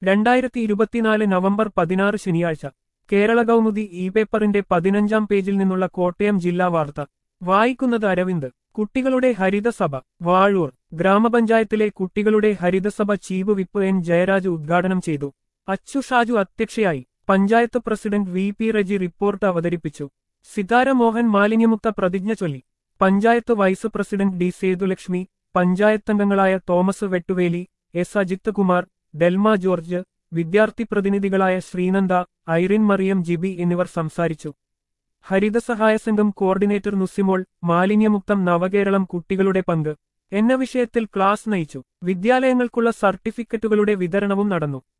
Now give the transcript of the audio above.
രണ്ടായിരത്തി ഇരുപത്തിനാല് നവംബർ പതിനാറ് ശനിയാഴ്ച കേരള കൗമുദി ഇ പേപ്പറിന്റെ പതിനഞ്ചാം പേജിൽ നിന്നുള്ള കോട്ടയം ജില്ലാ വാർത്ത വായിക്കുന്നത് അരവിന്ദ് കുട്ടികളുടെ ഹരിതസഭ വാഴൂർ ഗ്രാമപഞ്ചായത്തിലെ കുട്ടികളുടെ Harithasabha chief whip N Jayaraj ഉദ്ഘാടനം ചെയ്തു അച്ചു ഷാജു അധ്യക്ഷയായി panchayat president V P Reji report അവതരിപ്പിച്ചു സിതാര മോഹൻ മാലിന്യമുക്ത പ്രതിജ്ഞ ചൊല്ലി panchayat vice president D Sethulakshmi പഞ്ചായത്തംഗങ്ങളായ Thomas Vettuveli S Ajith Kumar Delma George വിദ്യാർത്ഥി പ്രതിനിധികളായ ശ്രീനന്ദ ഐറിൻ മറിയം ജിബി എന്നിവർ സംസാരിച്ചു ഹരിതസഹായ സംഘം കോർഡിനേറ്റർ നുസിമോൾ മാലിന്യമുക്തം നവകേരളം കുട്ടികളുടെ പങ്ക് എന്ന വിഷയത്തിൽ ക്ലാസ് നയിച്ചു വിദ്യാലയങ്ങൾക്കുള്ള സർട്ടിഫിക്കറ്റുകളുടെ വിതരണവും നടന്നു